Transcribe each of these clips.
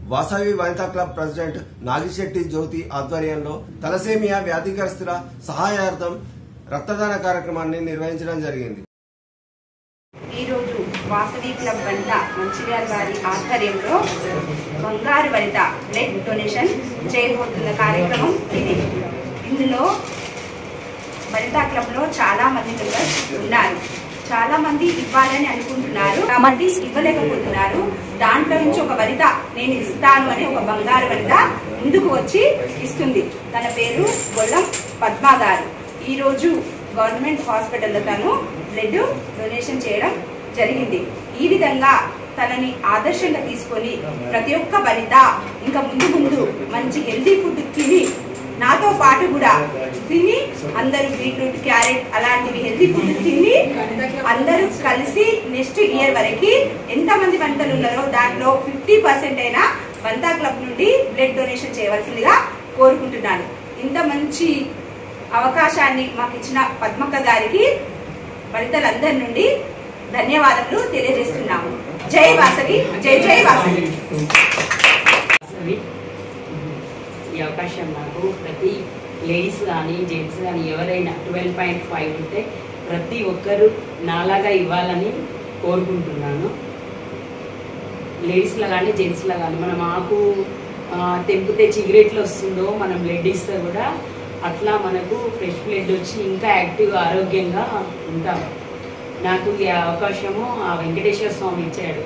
Vasavi Vanitha club president Nagishetti Jyothi ఆధ్వర్యంలో thalassemia వ్యాధిగ్రస్తుల సహాయార్థం రక్తదాన కార్యక్రమాన్ని నిర్వహించడం జరిగింది ఈరోజు వాసవి క్లబ్ వనిత మంచిర్యాల గారి ఆధ్వర్యంలో బంగారు వనిత బ్లడ్ డొనేషన్ చేయబోతున్న కార్యక్రమం ఇది ఇందులో వనితా క్లబ్ లో చాలా మంది మెంబర్స్ ఉన్నారు చాలా మంది ఇవ్వాలని అనుకుంటున్నారు కాబట్టి ఇవ్వలేకపోతున్నారు దాంట్లో నుంచి ఒక వనిత నేను ఇస్తాను అని ఒక బంగారు వనిత ముందుకు వచ్చి ఇస్తుంది తన పేరు గొల్లం పద్మ గారు ఈ రోజు గవర్నమెంట్ హాస్పిటల్లో తను బ్లడ్ డొనేషన్ చేయడం జరిగింది ఈ విధంగా తనని ఆదర్శంగా తీసుకొని ప్రతి ఒక్క వనిత ఇంకా ముందు ముందు మంచి హెల్తీ ఫుడ్ తిని నాతో పాటు కూడా తిని అందరూ బీట్రూట్ క్యారెట్ అలాంటివి హెల్తీ ఫుడ్ తిని అందరూ కలిసి నెక్స్ట్ ఇయర్ వరకు ఎంత మంది వనితలు ఉన్నారో దాంట్లో ఫిఫ్టీ పర్సెంట్ అయినా వనితా క్లబ్ నుండి బ్లడ్ డొనేషన్ చేయవలసిందిగా కోరుకుంటున్నాను ఇంత మంచి అవకాశాన్ని మాకు ఇచ్చిన పద్మక్క గారికి వనితలందరి నుండి ధన్యవాదములు తెలియజేస్తున్నాము జై వాసవి జై జై వాసవి అవి ఈ అవకాశం నాకు ప్రతి లేడీస్ కానీ జెంట్స్ కానీ ఎవరైనా ట్వెల్వ్ పాయింట్ ఫైవ్ ఉంటే ప్రతి ఒక్కరు నాలాగా ఇవ్వాలని కోరుకుంటున్నాను లేడీస్లో కానీ జెంట్స్లో కానీ మనం ఆకు ఆ, తెంపితే చిగరెట్లు వస్తుందో మనం బ్లడ్ ఇస్తే కూడా అట్లా మనకు ఫ్రెష్ బ్లడ్ వచ్చి ఇంకా యాక్టివ్గా ఆరోగ్యంగా ఉంటాం నాకు ఈ అవకాశము ఆ వెంకటేశ్వర స్వామి ఇచ్చాడు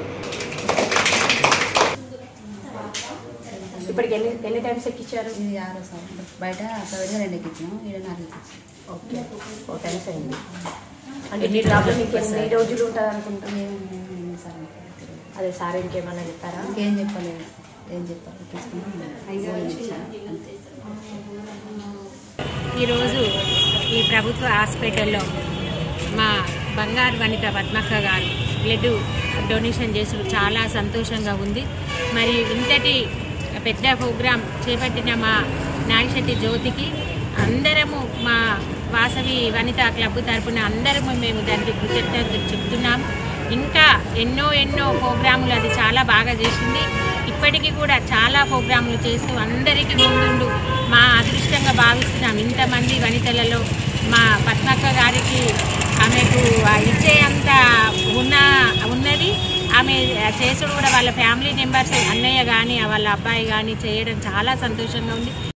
ఇప్పటికి ఎన్ని ఎన్ని టైమ్స్ ఎక్కించారు ఇది ఆరో సార్ బయట ప్రైవేట్గా రెండు ఎక్కించాం ఈడ నాలుగు ఎక్కించాం ఓకే ఫోర్ టైమ్స్ అయింది అంటే ఈ ప్రాబ్లం మీకు ఎన్ని రోజులు ఉంటుంది అనుకుంటున్నాను ఏం సార్ అదే సార్ ఇంకేమన్నా చెప్పారా ఇంకేం చెప్పలేదు ఏం చెప్పాలి తీసుకున్నాం అంతే ఈరోజు ఈ ప్రభుత్వ హాస్పిటల్లో మా బంగారు వనిత పద్మక్క గారు బ్లడ్ డొనేషన్ చేసిన చాలా సంతోషంగా ఉంది మరి ఇంతటి పెద్ద ప్రోగ్రాం చేపట్టిన మా నాగిశెట్టి జ్యోతికి అందరము మా వాసవి వనిత క్లబ్ తరపున అందరము మేము దానికి కృతజ్ఞతలు చెప్తున్నాం ఇంకా ఎన్నో ఎన్నో ప్రోగ్రాములు అది చాలా బాగా చేసింది ఇప్పటికీ కూడా చాలా ప్రోగ్రాములు చేస్తూ అందరికీ ముందుండు మా అదృష్టంగా భావిస్తున్నాం ఇంతమంది వనితలలో మా పద్మక్క గారికి ఆమెకు ఆ ఇచ్చే అంత ఉన్న ఉన్నది ఆమె చేసుడు కూడా వాళ్ళ ఫ్యామిలీ మెంబర్స్ అన్నయ్య కానీ వాళ్ళ అబ్బాయి కానీ చేయడం చాలా సంతోషంగా ఉంది